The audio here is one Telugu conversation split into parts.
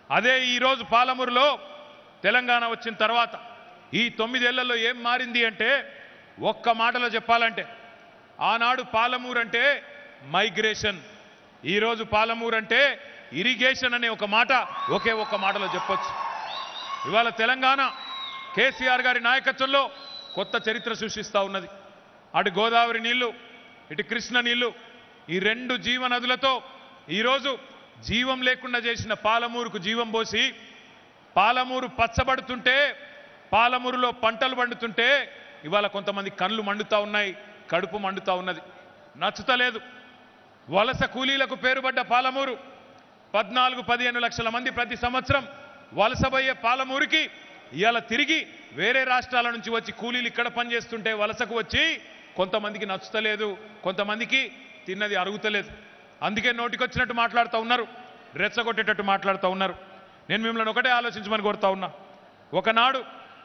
అదే ఈరోజు పాలమూరులో తెలంగాణ వచ్చిన తర్వాత ఈ తొమ్మిదేళ్లలో ఏం మారింది అంటే ఒక్క మాటలో చెప్పాలంటే ఆనాడు పాలమూరు అంటే మైగ్రేషన్ ఈరోజు పాలమూరు అంటే ఇరిగేషన్ అనే ఒక మాట ఒకే ఒక్క మాటలో చెప్పొచ్చు ఇవాళ తెలంగాణ కేసీఆర్ గారి నాయకత్వంలో కొత్త చరిత్ర సృష్టిస్తూ ఉన్నది అటు గోదావరి నీళ్లు ఇటు కృష్ణ నీళ్లు ఈ రెండు జీవనదులతో ఈరోజు జీవం లేకుండా చేసిన పాలమూరుకు జీవం పోసి పాలమూరు పచ్చబడుతుంటే పాలమూరులో పంటలు పండుతుంటే ఇవాళ కొంతమంది కళ్ళు మండుతా ఉన్నాయి కడుపు మండుతా ఉన్నది నచ్చుతలేదు వలస కూలీలకు పేరుపడ్డ పాలమూరు పద్నాలుగు పదిహేను లక్షల మంది ప్రతి సంవత్సరం వలసపోయే పాలమూరుకి ఇవాళ తిరిగి వేరే రాష్ట్రాల నుంచి వచ్చి కూలీలు ఇక్కడ పనిచేస్తుంటే వలసకు వచ్చి కొంతమందికి నచ్చుతలేదు కొంతమందికి తిన్నది అరుగుతలేదు అందుకే నోటికొచ్చినట్టు మాట్లాడుతూ ఉన్నారు రెచ్చగొట్టేటట్టు మాట్లాడుతూ ఉన్నారు నేను మిమ్మల్ని ఒకటే ఆలోచించమని కోరుతా ఉన్నా ఒకనాడు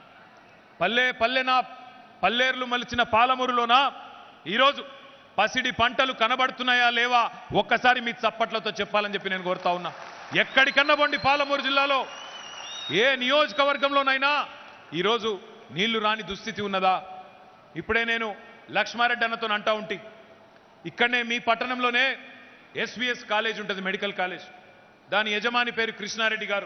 పల్లె పల్లెనా పల్లేర్లు మలిచిన పాలమూరులోనా ఈరోజు పసిడి పంటలు కనబడుతున్నాయా లేవా ఒక్కసారి మీ చప్పట్లతో చెప్పాలని చెప్పి నేను కోరుతా ఉన్నా ఎక్కడికన్నా బండి పాలమూరు జిల్లాలో ఏ నియోజకవర్గంలోనైనా ఈరోజు నీళ్లు రాని దుస్థితి ఉన్నదా ఇప్పుడే నేను లక్ష్మారెడ్డి అన్నతో అంటా ఉంటి ఇక్కడనే మీ పట్టణంలోనే ఎస్విఎస్ కాలేజ్ ఉంటుంది మెడికల్ కాలేజ్ దాని యజమాని పేరు కృష్ణారెడ్డి గారు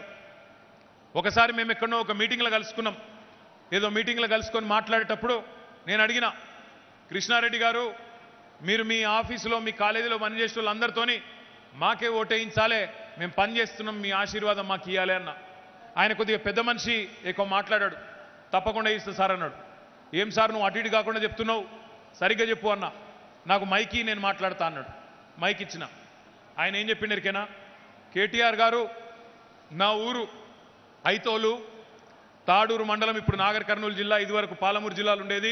ఒకసారి మేము ఎక్కడో ఒక మీటింగ్లో కలుసుకున్నాం ఏదో మీటింగ్లో కలుసుకొని మాట్లాడేటప్పుడు నేను అడిగిన కృష్ణారెడ్డి గారు మీరు మీ ఆఫీసులో మీ కాలేజీలో పనిచేసే వాళ్ళందరితోని మాకే ఓటేయించాలే మేము పని చేస్తున్నాం మీ ఆశీర్వాదం మాకు ఇవ్వాలి అన్న ఆయన కొద్దిగా పెద్ద మనిషి ఎక్కువ మాట్లాడాడు తప్పకుండా ఇస్తా సార్ అన్నాడు ఏం సార్ నువ్వు అటు ఇటు కాకుండా చెప్తున్నావు సరిగ్గా చెప్పు అన్న నాకు మైకి నేను మాట్లాడతా అన్నాడు మైక్ ఇచ్చిన ఆయన ఏం చెప్పిండు ఎరికేనా కేటీఆర్ గారు నా ఊరు ఐతోలు తాడూరు మండలం ఇప్పుడు నాగర్ కర్నూలు జిల్లా ఇదివరకు పాలమూరు జిల్లాలో ఉండేది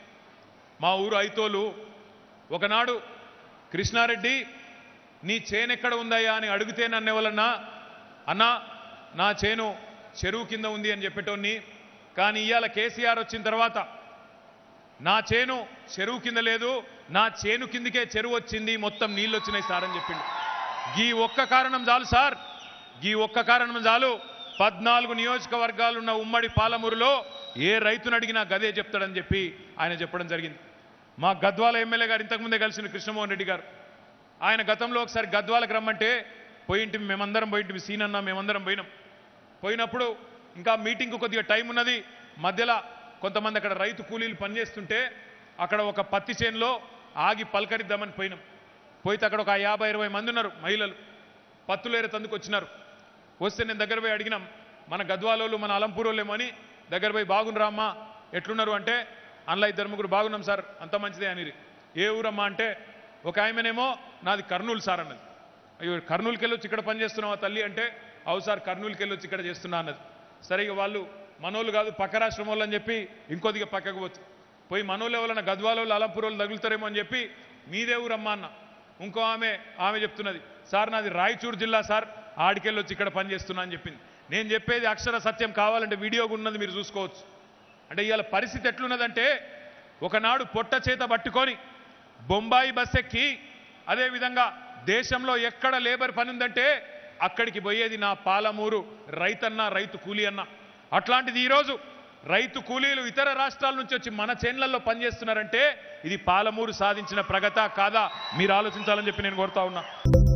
మా ఊరు ఐతోలు ఒకనాడు కృష్ణారెడ్డి నీ చేను ఎక్కడ ఉందయ్యా అని అడిగితే నన్ను ఎవరన్నా అన్నా నా చేను చెరువు కింద ఉంది అని చెప్పేటోన్ని కానీ ఇవాళ కేసీఆర్ వచ్చిన తర్వాత నా చేను చెరువు కింద లేదు నా చేను కిందకే చెరువు వచ్చింది మొత్తం నీళ్ళు వచ్చినాయి సార్ అని చెప్పిండు ఈ ఒక్క కారణం చాలు సార్ ఈ ఒక్క కారణం చాలు పద్నాలుగు నియోజకవర్గాలు ఉన్న ఉమ్మడి పాలమూరులో ఏ రైతును అడిగినా గదే చెప్తాడని చెప్పి ఆయన చెప్పడం జరిగింది మా గద్వాల ఎమ్మెల్యే గారు ఇంతకుముందే కలిసిన కృష్ణమోహన్ రెడ్డి గారు ఆయన గతంలో ఒకసారి గద్వాలకు రమ్మంటే పోయింటి మేమందరం పోయింటి సీనన్న మేమందరం పోయినాం పోయినప్పుడు ఇంకా మీటింగ్కు కొద్దిగా టైం ఉన్నది మధ్యలో కొంతమంది అక్కడ రైతు కూలీలు పనిచేస్తుంటే అక్కడ ఒక పత్తి చేనులో ఆగి పలకరిద్దామని పోయినాం పోయితే అక్కడ ఒక యాభై ఇరవై మంది ఉన్నారు మహిళలు పత్తులేరే తందుకు వచ్చినారు వస్తే నేను దగ్గర పోయి అడిగినాం మన గద్వాలోళ్ళు మన అలంపూరోళ్ళేమో అని దగ్గర పోయి బాగుండ్రా అమ్మా ఎట్లున్నారు అంటే అందులో ఇద్దరు ముగ్గురు బాగున్నాం సార్ అంత మంచిదే అని ఏ ఊరమ్మా అంటే ఒక ఆయమనేమో నాది కర్నూలు సార్ అన్నది అయ్యో కర్నూలుకి వెళ్ళొచ్చి ఇక్కడ పని చేస్తున్నావా తల్లి అంటే అవు సార్ కర్నూలుకి వెళ్ళొచ్చి ఇక్కడ చేస్తున్నా అన్నది సరే ఇక వాళ్ళు మనోళ్ళు కాదు పక్క రాష్ట్రం వాళ్ళు అని చెప్పి ఇంకొద్దిగా పక్కకు పోవచ్చు పోయి మనోళ్ళు ఎవరన్నా గద్వాల వాళ్ళు అలంపూర్ వాళ్ళు తగులుతారేమో అని చెప్పి మీదే ఊరమ్మా అన్న ఇంకో ఆమె ఆమె చెప్తున్నది సార్ నాది రాయచూరు జిల్లా సార్ ఆడికెళ్ళి వచ్చి ఇక్కడ పని చేస్తున్నా అని చెప్పింది నేను చెప్పేది అక్షర సత్యం కావాలంటే వీడియో ఉన్నది మీరు చూసుకోవచ్చు అంటే ఇవాళ పరిస్థితి ఎట్లున్నదంటే ఒకనాడు పొట్ట చేత పట్టుకొని బొంబాయి బస్ ఎక్కి అదేవిధంగా దేశంలో ఎక్కడ లేబర్ పని ఉందంటే అక్కడికి పోయేది నా పాలమూరు రైతన్న రైతు కూలీ అన్న అట్లాంటిది ఈరోజు రైతు కూలీలు ఇతర రాష్ట్రాల నుంచి వచ్చి మన చేన్లలో పనిచేస్తున్నారంటే ఇది పాలమూరు సాధించిన ప్రగత కాదా మీరు ఆలోచించాలని చెప్పి నేను కోరుతా ఉన్నా